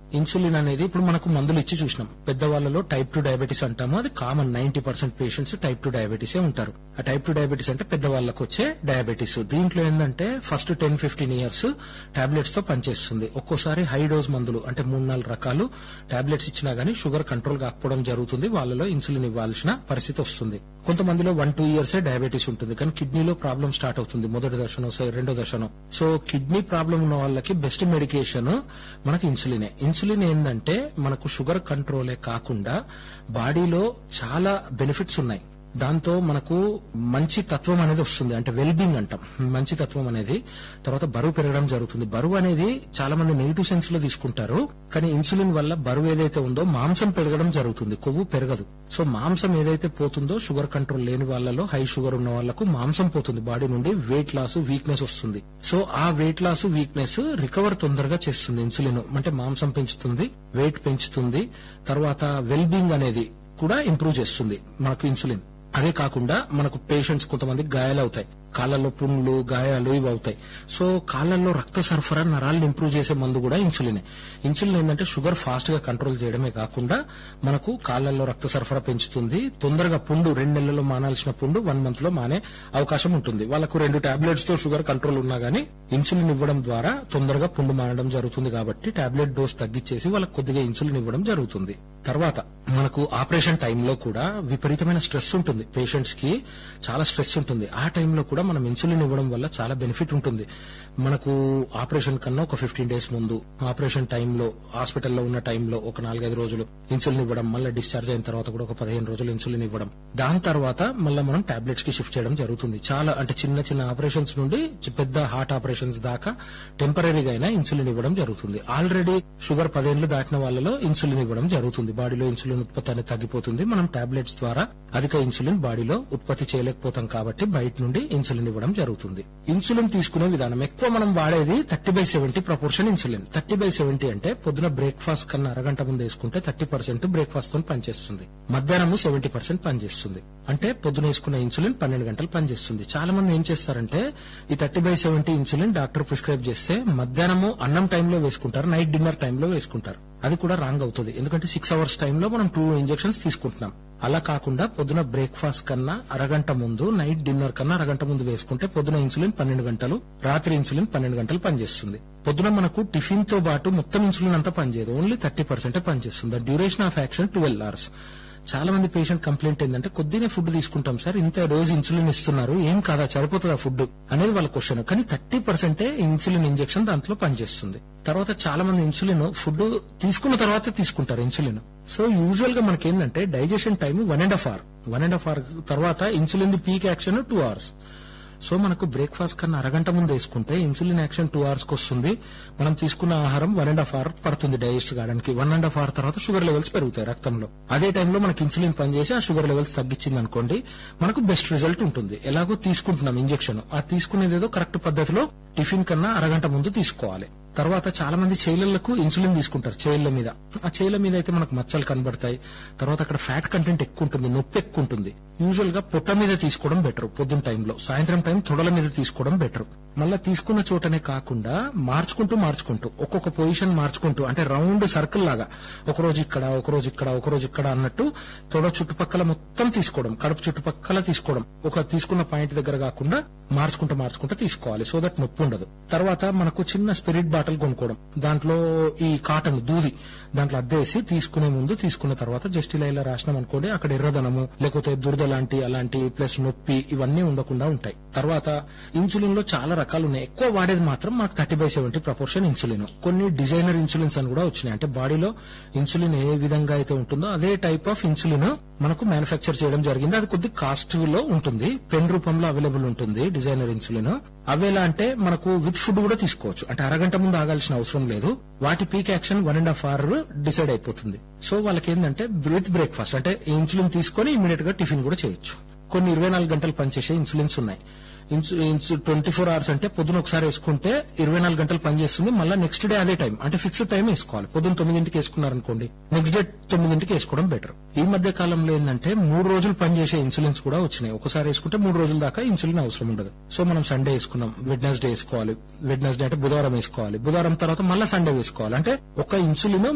insulin అనేది ఇప్పుడు మనకు మందులు ఇచ్చి చూసినాం పెద్దవాళ్ళలో టైప్ టూ డయాబెటీస్ అంటాము అది common ninety percent patients type two డయాబెటీసే ఉంటారు ఆ టైప్ టూ డయాబెటీస్ అంటే పెద్దవాళ్ళకు వచ్చే డయాబెటీస్ దీంట్లో ఏంటంటే first ten fifteen years tablets తో పనిచేస్తుంది ఒక్కోసారి హై డోస్ మందులు అంటే మూడు నాలుగు రకాలు టాబ్లెట్స్ ఇచ్చినా గానీ షుగర్ కంట్రోల్ కాకపోవడం జరుగుతుంది వాళ్ళలో ఇన్సులిన్ ఇవ్వాల్సిన పరిస్థితి వస్తుంది కొంతమందిలో వన్ టూ ఇయర్స్ డయాబెటీస్ ఉంటుంది కానీ కిడ్నీలో ప్రాబ్లం స్టార్ట్ అవుతుంది మొదటి దర్శనం సో రెండో దర్శనం సో కిడ్నీ ప్రాబ్లం ఉన్న వాళ్ళకి బెస్ట్ మెడికేషన్ మనకి ఇన్సులినే ఇన్సులిన్ ఏంటంటే మనకు షుగర్ కంట్రోలే కాకుండా బాడీలో చాలా బెనిఫిట్స్ ఉన్నాయి దాంతో మనకు మంచి తత్వం అనేది వస్తుంది అంటే వెల్ బీయింగ్ అంటాం మంచి తత్వం అనేది తర్వాత బరువు పెరగడం జరుగుతుంది బరువు అనేది చాలా మంది నెగిటివ్ సెన్స్ లో తీసుకుంటారు కానీ ఇన్సులిన్ వల్ల బరువు ఏదైతే ఉందో మాంసం పెరగడం జరుగుతుంది కొవ్వు పెరగదు సో మాంసం ఏదైతే పోతుందో షుగర్ కంట్రోల్ లేని వాళ్ళలో హై షుగర్ ఉన్న వాళ్ళకు మాంసం పోతుంది బాడీ నుండి వెయిట్ లాస్ వీక్నెస్ వస్తుంది సో ఆ వెయిట్ లాస్ వీక్నెస్ రికవర్ తొందరగా చేస్తుంది ఇన్సులిన్ అంటే మాంసం పెంచుతుంది వెయిట్ పెంచుతుంది తర్వాత వెల్ బీయింగ్ అనేది కూడా ఇంప్రూవ్ చేస్తుంది మనకు ఇన్సులిన్ అదే కాకుండా మనకు పేషెంట్స్ కొంతమంది గాయాలు అవుతాయి కాళ్ళల్లో పుండ్లు గాయాలు ఇవి అవుతాయి సో కాళ్ళల్లో రక్త సరఫరా నరాలను ఇంప్రూవ్ చేసే మందు కూడా ఇన్సులినే ఇన్సులిన్ ఏంటంటే షుగర్ ఫాస్ట్ గా కంట్రోల్ చేయడమే కాకుండా మనకు కాళ్ళల్లో రక్త సరఫరా పెంచుతుంది తొందరగా పుండు రెండు నెలల్లో మానాల్సిన పుండు వన్ మంత్ లో మానే అవకాశం ఉంటుంది వాళ్ళకు రెండు టాబ్లెట్స్ తో షుగర్ కంట్రోల్ ఉన్నా గానీ ఇన్సులిన్ ఇవ్వడం ద్వారా తొందరగా పుండు మానడం జరుగుతుంది కాబట్టి టాబ్లెట్ డోస్ తగ్గించేసి వాళ్ళకి కొద్దిగా ఇన్సులిన్ ఇవ్వడం జరుగుతుంది తర్వాత మనకు ఆపరేషన్ టైంలో కూడా విపరీతమైన స్ట్రెస్ ఉంటుంది పేషెంట్స్ కి చాలా స్ట్రెస్ ఉంటుంది ఆ టైంలో కూడా మనం ఇన్సులిన్ ఇవ్వడం వల్ల చాలా బెనిఫిట్ ఉంటుంది మనకు ఆపరేషన్ కన్నా ఒక ఫిఫ్టీన్ డేస్ ముందు ఆపరేషన్ టైంలో హాస్పిటల్లో ఉన్న టైంలో ఒక నాలుగైదు రోజులు ఇన్సులిన్ ఇవ్వడం మళ్ళీ డిశ్చార్జ్ అయిన తర్వాత కూడా ఒక పదిహేను రోజులు ఇన్సులిన్ ఇవ్వడం దాని తర్వాత మళ్ళీ మనం టాబ్లెట్స్ కి షిఫ్ట్ చేయడం జరుగుతుంది చాలా అంటే చిన్న చిన్న ఆపరేషన్స్ నుండి చి- పెద్ద హార్ట్ ఆపరేషన్స్ దాకా టెంపరీగా అయినా ఇన్సులిన్ ఇవ్వడం జరుగుతుంది ఆల్రెడీ షుగర్ పదేళ్లు దాటిన వాళ్ళలో ఇన్సులిన్ ఇవ్వడం జరుగుతుంది బాడీలో ఇన్సులిన్ ఉత్పత్తి అనేది తగ్గిపోతుంది మనం టాబ్లెట్స్ ద్వారా అధిక ఇన్సులిన్ బాడీలో ఉత్పత్తి చేయలేకపోతాం కాబట్టి బయట నుండి ఇన్సులిన్ ఇవ్వడం జరుగుతుంది ఇన్సులిన్ తీసుకునే విధానం ఎక్కువ మనం వాడేది thirty by seventy proportion insulin thirty by seventy అంటే పొద్దున బ్రేక్ఫాస్ట్ కన్నా అరగంట ముందు వేసుకుంటే థర్టీ పర్సెంట్ బ్రేక్ఫాస్ట్ తో పనిచేస్తుంది మధ్యాహ్నం సెవెంటీ పర్సెంట్ పనిచేస్తుంది అంటే పొద్దున వేసుకున్న ఇన్సులిన్ పన్నెండు గంటలు పనిచేస్తుంది చాలా మంది ఏం చేస్తారంటే ఈ thirty by seventy insulin doctor prescribe చేస్తే మధ్యాహ్నము అన్నం టైంలో వేసుకుంటారు నైట్ డిన్నర్ టైంలో వేసుకుంటారు అది కూడా రాంగ్ అవుతుంది ఎందుకంటే సిక్స్ అవర్స్ టైంలో మనం టూ ఇంజెక్షన్స్ తీసుకుంటున్నాం అలా కాకుండా పొద్దున బ్రేక్ఫాస్ట్ కన్నా అరగంట ముందు నైట్ డిన్నర్ కన్నా అరగంట ముందు వేసుకుంటే పొద్దున ఇన్సులిన్ పన్నెండు గంటలు రాత్రి ఇన్సులిన్ పన్నెండు గంటలు పనిచేస్తుంది పొద్దున మనకు టిఫిన్ తో పాటు మొత్తం ఇన్సులిన్ అంతా పనిచేయదు ఓన్లీ థర్టీ పర్సెంట్ పనిచేస్తుంది the duration of action twelve hours చాలా మంది పేషెంట్ కంప్లైంట్ ఏంటంటే కొద్దినే ఫుడ్ తీసుకుంటాం సార్ ఇంత రోజు ఇన్సులిన్ ఇస్తున్నారు ఏం కాదా సరిపోతుందా ఫుడ్ అనేది వాళ్ళ క్వశ్చన్ కానీ థర్టీ పర్సెంటే ఇన్సులిన్ ఇంజెక్షన్ దాంట్లో పనిచేస్తుంది తర్వాత చాలా మంది ఇన్సులిన్ ఫుడ్ తీసుకున్న తర్వాత తీసుకుంటారు ఇన్సులిన్ సో యూజువల్ గా మనకి ఏంటంటే digestion time one and half hour one and half hour తర్వాత insulin peak action two hours so మనకు బ్రేక్ఫాస్ట్ కన్నా అరగంట ముందు వేసుకుంటే ఇన్సులిన్ యాక్షన్ టూ అవర్స్ కి వస్తుంది మనం తీసుకున్న ఆహారం వన్ అండ్ హాఫ్ అవర్ పడుతుంది డైజెస్ట్ కావడానికి వన్ అండ్ హాఫ్ అవర్ తర్వాత షుగర్ లెవెల్స్ పెరుగుతాయి రక్తంలో అదే టైంలో మనకి ఇన్సులిన్ పనిచేసి ఆ షుగర్ లెవెల్స్ తగ్గించింది అనుకోండి మనకు బెస్ట్ రిజల్ట్ ఉంటుంది ఎలాగో తీసుకుంటున్నాం ఇంజెక్షన్ ఆ తీసుకునేది ఏదో కరెక్ట్ పద్ధతిలో టిఫిన్ కన్నా అరగంట ముందు తీసుకోవాలి తర్వాత చాలా మంది చేయిలకు ఇన్సులిన్ తీసుకుంటారు చేయిల మీద ఆ చేయిల మీద అయితే మనకు మచ్చలు కనబడతాయి తర్వాత అక్కడ ఫ్యాట్ కంటెంట్ ఎక్కువ ఉంటుంది నొప్పి ఎక్కువ ఉంటుంది యూజువల్ గా పొట్ట మీద తీసుకోవడం బెటర్ పొద్దున్న టైంలో సాయంత్రం టైం తొడల మీద తీసుకోవడం బెటర్ మళ్ళా తీసుకున్న చోటనే కాకుండా మార్చుకుంటూ మార్చుకుంటూ ఒక్కొక్క పొజిషన్ మార్చుకుంటూ అంటే రౌండ్ సర్కిల్ లాగా ఒక రోజు ఇక్కడ ఒక రోజు ఇక్కడ ఒక రోజు ఇక్కడ అన్నట్టు తొడ చుట్టుపక్కల మొత్తం తీసుకోవడం కడుపు చుట్టుపక్కల తీసుకోవడం ఒక తీసుకున్న పాయింట్ దగ్గర కాకుండా మార్చుకుంటూ మార్చుకుంటూ తీసుకోవాలి సో దట్ నొప్పి ఉండదు తర్వాత మనకు చిన్న స్పిరిట్ బాటిల్ కొనుక్కోవడం దాంట్లో ఈ కాటన్ దూది దాంట్లో అద్దేసి తీసుకునే ముందు తీసుకున్న తర్వాత జస్ట్ ఇలా ఇలా రాసినాం అనుకోండి అక్కడ ఎర్రదనము లేకపోతే దురద లాంటి అలాంటి ప్లస్ నొప్పి ఇవన్నీ ఉండకుండా ఉంటాయి తర్వాత ఇన్సులిన్ లో చాలా రకాలు ఉన్నాయి ఎక్కువ వాడేది మాత్రం మనకు thirty by seventy proportion insulin కొన్ని డిజైనర్ ఇన్సులిన్స్ అని కూడా వచ్చినాయి అంటే బాడీలో ఇన్సులిన్ ఏ విధంగా అయితే ఉంటుందో అదే టైప్ ఆఫ్ ఇన్సులిన్ మనకు మ్యానుఫ్యాక్చర్ చేయడం జరిగింది అది కొద్ది కాస్ట్ లో ఉంటుంది పెన్ రూపంలో అవైలబుల్ ఉంటుంది డిజైనర్ ఇన్సులిన్ అవేలా అంటే మనకు విత్ ఫుడ్ కూడా తీసుకోవచ్చు అంటే అరగంట ముందు ఆగాల్సిన అవసరం లేదు వాటి peak action one and half hour decide అయిపోతుంది సో వాళ్ళకి ఏంటంటే విత్ బ్రేక్ఫాస్ట్ అంటే ఇన్సులిన్ తీసుకొని ఇమీడియట్ గా టిఫిన్ కూడా చేయొచ్చు కొన్ని ఇరవై నాలుగు గంటలు పనిచేసే ఇన్సులిన్స్ ఉన్నాయి ట్వంటీ ఫోర్ అవర్స్ అంటే పొద్దున ఒకసారి వేసుకుంటే ఇరవై నాలుగు గంటలు పనిచేస్తుంది మళ్ళీ నెక్స్ట్ డే అదే టైం అంటే ఫిక్స్డ్ టైం వేసుకోవాలి పొద్దున తొమ్మిదింటికి వేసుకున్నారనుకోండి నెక్స్ట్ డే తొమ్మిదింటికి వేసుకోవడం బెటర్ ఈ మధ్య కాలంలో ఏంటంటే మూడు రోజులు పనిచేసే ఇన్సులిన్స్ కూడా వచ్చినాయి ఒకసారి వేసుకుంటే మూడు రోజుల దాకా ఇన్సులిన్ అవసరం ఉండదు సో మనం సండే వేసుకున్నాం వెడ్నెస్డే వేసుకోవాలి వెడ్నెస్డే అంటే బుధవారం వేసుకోవాలి బుధవారం తర్వాత మళ్ళీ సండే వేసుకోవాలి అంటే ఒక ఇన్సులిన్